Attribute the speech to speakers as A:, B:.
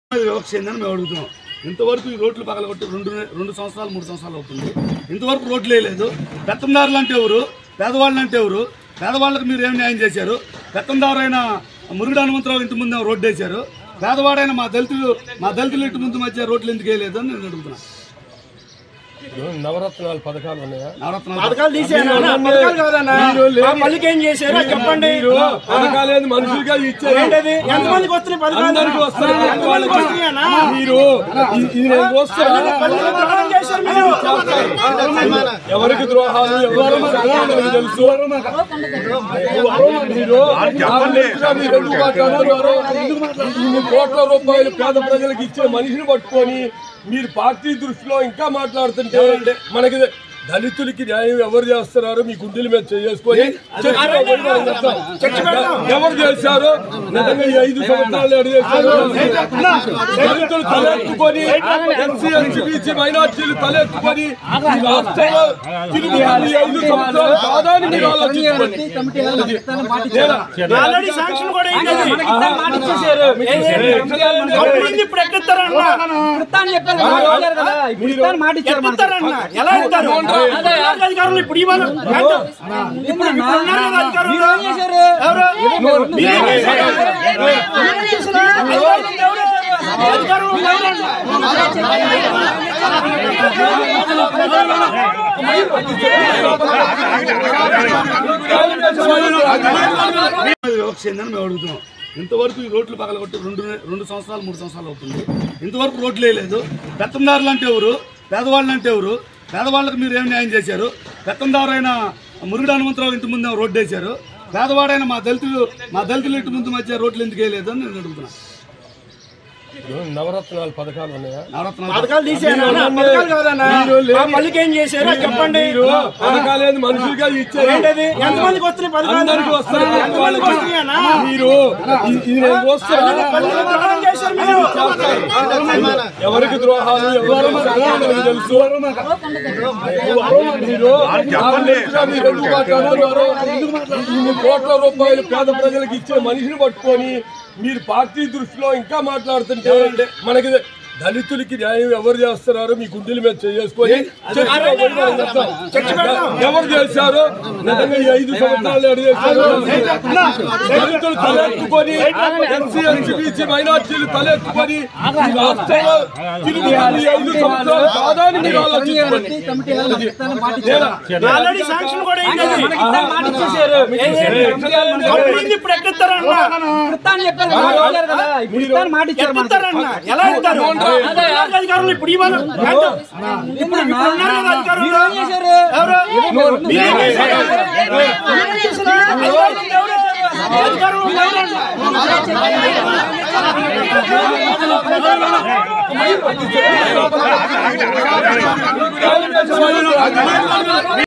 A: వివక్ష ఏందని మేము అడుగుతున్నాం ఇంతవరకు ఈ రోడ్లు పగలగొట్టి రెండు రెండు సంవత్సరాలు మూడు సంవత్సరాలు అవుతుంది ఇంతవరకు రోడ్లు వేయలేదు పెత్తందారులు అంటే ఎవరు పేదవాళ్ళు అంటే ఎవరు పేదవాళ్ళకి మీరు ఏం న్యాయం చేశారు పెత్తందారైన మురుగుడు హనుమంతరావు ఇంటి ముందు రోడ్డు వేశారు పేదవాడైన మా దళితులు మా దళితులు ఇంటి ముందు మధ్య రోడ్లు ఎందుకు వేయలేదు అని నేను అడుగుతున్నాను
B: నవరత్నాలు పథకాలు ఉన్నాయా
A: నవరత్నాలు
C: పథకాలు తీసేయనా పథకాలు కాదన్నా మా పల్లికి ఏం చేశారో చెప్పండి
B: పథకాలు ఏంది మనుషులుగా ఇచ్చారు
C: ఏంటది ఎంతమందికి వస్తున్నాయి పథకాలు
B: అందరికీ వస్తాయి.
C: ఎంతమందికి వస్తున్నాయన్నా
B: మీరు ఇ- ఇది నేను చూస్తాను
C: పల్లెలు ద్రోహం చేశారు మీరు
B: ఎవరికి ద్రోహాలు ఎవరు నాకు తెలుసు మీరు నా మనిషిగా మీరు ఎందుకు మాట్లాడారు? ఇన్ని కోట్ల రూపాయలు పేద ప్రజలకు ఇచ్చే మనిషిని పట్టుకొని మీరు పార్టీ దృష్టిలో ఇంకా మాట్లాడుతుంటే మనకి దళితులకి న్యాయం ఎవరు చేస్తున్నారు మీ గుండెల మీద చేసుకొని చర్చలో పోయి మనం చెప్తాం. ఎవరు చేశారు నిజంగా ఈ ఐదు సంవత్సరాలు ఎవరు చేశారు దళితులు తలెత్తుకొని ఎస్సీ ఎస్టీ బీసీ మైనార్టీలు తలెత్తుకొని ఈ రాష్ట్రంలో తిరుగుబాటు ఈ ఐదు సంవత్సరాలు కాదా అని మీరు ఆలోచించుకోండి నేనా?
C: ఆల్రెడీ శాంక్షన్ కూడా అయింది అప్పుడు ఇప్పుడు ఎక్కిస్తారన్నా ఎక్కిస్తారన్నా ఎలా ఇస్తారు అధికారులు ఇప్పుడు ఇవ్వాలి ఇప్పుడు ఇప్పుడు ఉన్నారు కదా అధికారులు ఎవరు మీరేం చేశారు? అధికారులు ఎవరు? అధికారులు ఎవరు?
A: వివక్ష ఏందని మేము అడుగుతున్నాం ఇంతవరకు ఈ రోడ్లు పగలగొట్టి రెండు రెండు సంవత్సరాలు మూడు సంవత్సరాలు అవుతుంది ఇంతవరకు రోడ్లు వేయలేదు పెత్తందారులు అంటే ఎవరు పేదవాళ్ళు అంటే ఎవరు పేదవాళ్ళకి మీరు ఏం న్యాయం చేశారు పెత్తందారైన మురుగుడు హనుమంతరావు ఇంటి ముందు రోడ్డు వేశారు పేదవాడైన మా దళితులు మా దళితుల ఇంటి ముందు మధ్య రోడ్లు ఎందుకు వేయలేదు అని నేను అడుగుతున్నాను
B: నవరత్నాలు పథకాలు ఉన్నాయా
A: నవరత్నాలు
C: పథకాలు తీసేయనా పథకాలు కాదన్నా మా పల్లికి ఏం చేశారో చెప్పండి
B: పథకాలు ఏంది మనుషులుగా ఇచ్చారు
C: ఏంటది ఎంతమందికి వస్తున్నాయి పథకాలు
B: అందరికీ వస్తాయి.
C: ఎంతమందికి వస్తున్నాయన్నా
B: మీరు ఇ- ఇది నేను చూస్తాను
C: పల్లెలు ద్రోహం చేశారు మీరు
B: ఎవరికి ద్రోహాలు ఎవరు నాకు తెలుసు మీరు నా మనిషిగా మీరు ఎందుకు మాట్లాడారు? ఇన్ని కోట్ల రూపాయలు పేద ప్రజలకు ఇచ్చే మనిషిని పట్టుకొని మీరు పార్టీ దృష్టిలో ఇంకా మాట్లాడుతుంటే మనకి దళితులకి న్యాయం ఎవరు చేస్తున్నారు మీ గుండెల మీద చేసుకొని చర్చలో పోయి మనం చెప్తాం. ఎవరు చేశారు నిజంగా ఈ ఐదు సంవత్సరాలు ఎవరు చేశారు దళితులు తలెత్తుకొని ఎస్సీ ఎస్టీ బీసీ మైనార్టీలు తలెత్తుకొని ఈ రాష్ట్రంలో తిరుగుబాటు ఈ ఐదు సంవత్సరాలు కాదా అని మీరు ఆలోచించుకోండి నేనా?
C: ఆల్రెడీ శాంక్షన్ కూడా అయింది అప్పుడు ఇప్పుడు ఎక్కిస్తారన్నా ఎక్కిస్తారన్నా ఎలా ఇస్తారు అధికారులు ఇప్పుడు ఇవ్వాలి ఇప్పుడు ఇప్పుడు ఉన్నారు కదా అధికారులు ఎవరు మీరేం చేశారు? అధికారులు ఎవరు? అధికారులు ఎవరు?